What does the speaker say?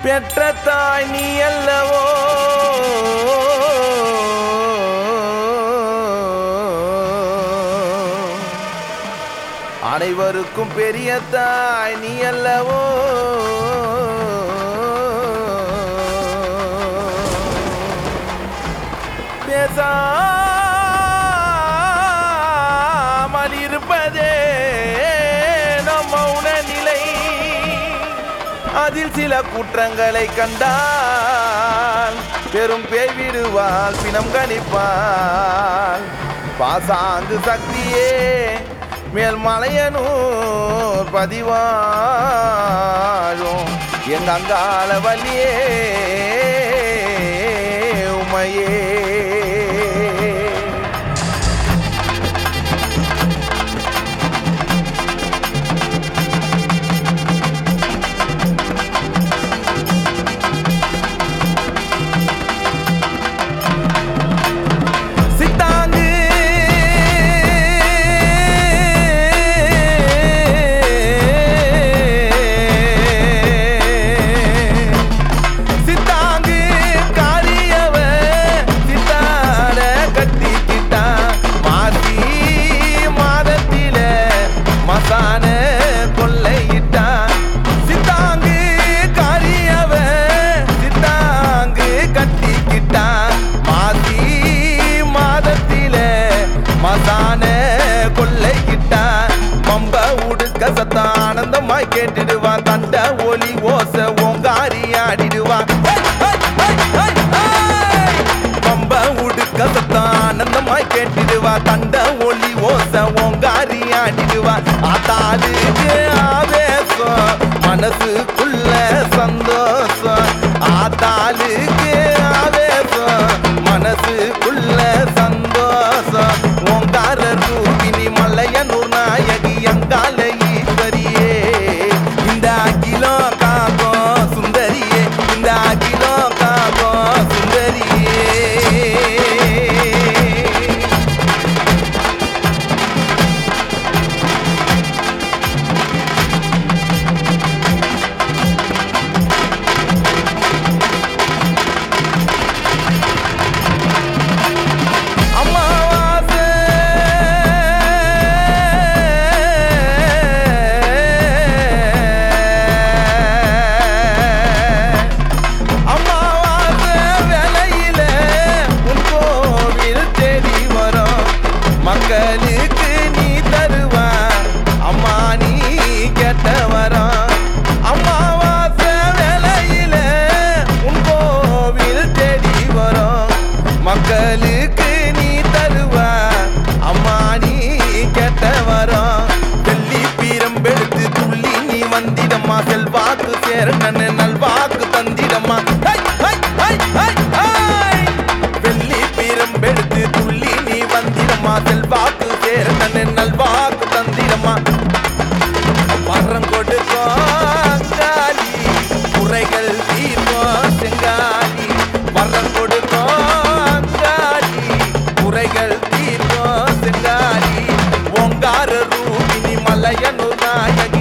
பெற்ற தாய் நீ அல்லவோ அனைவருக்கும் பெரிய தாய் நீ அல்லவோ பேசாமல் இருப்பதே நம் மௌன நிலை அதில் சில குற்றங்களை கண்டால் பெரும் பேய் விடுவாள் பிணம் கணிப்பாள் பாசாங்கு சக்தியே மேல் மலையனூர் பதிவாழும் எங்க அங்காள வலியே உமையே சித்தாங்கு சித்தாங்கு காரியவ சித்தார கட்டிக்கிட்டா மாசி மாதத்தில மசான கொள்ளையிட்டா சித்தாங்கு காரியவ சித்தாங்கு கட்டிக்கிட்டா மாசி மாதத்தில மசான கொள்ளையிட்டா பம்ப உடுக்க சத்த ஆனந்தமாய் கேட்டுடுவா தண்ட ஒலி ஓச ஓங்காரி ஆடிடுவா பம்ப உடுக்க சத்த ஆனந்தமாய் கேட்டுடுவா தண்ட ஒலி ஓச ஓங்காரி ஆடிடுவா ஆத்தாளுக்கு ஆவேசம் மனசுக்குள்ள சந்தோஷம் ஆத்தாளுக்கு ஆவேசம் மனசுக்குள்ள சந்தோஷம் ஓங்கார ரூபினி மலையனூர் நாயகி அங்கால ஈஸ்வரியே இந்த அகிலோ காகோ சுந்தரியே இந்த அகிலோ காகோ சுந்தரியே அமாவாசை அமாவாசை வேளையில உன் கோவில் தேடி வரும் மக்களுக்கு நீ தருவா அம்மா நீ கேட்ட வரம் அமாவாசை வேளையில உன் கோவில் தேடி வரும் மக்களுக்கு நீ தருவா அம்மா நீ கேட்ட வரம் வெள்ளி பீரம்பெடுத்து துள்ளி நீ வந்திடம்மா செல்வாக்கு சேரணன்னு நல்வாக்கு தந்திடம்மா ஹை, ஹை, ஹை, ஹை, ஹை. வெள்ளி பீரம்பெடுத்து துள்ளி நீ வந்திடம்மா செல்வாக்கு சேரணன்னு நல்வாக்கு தந்திடம்மா மரம் கொடுக்கும் காலி குறைகள் தீர்வோம் செங்காலி மரம் கொடுக்கும் காலி குறைகள் தீர்வோம் செங்காலி ஓங்கார ரூபினி மலையனு நாயகி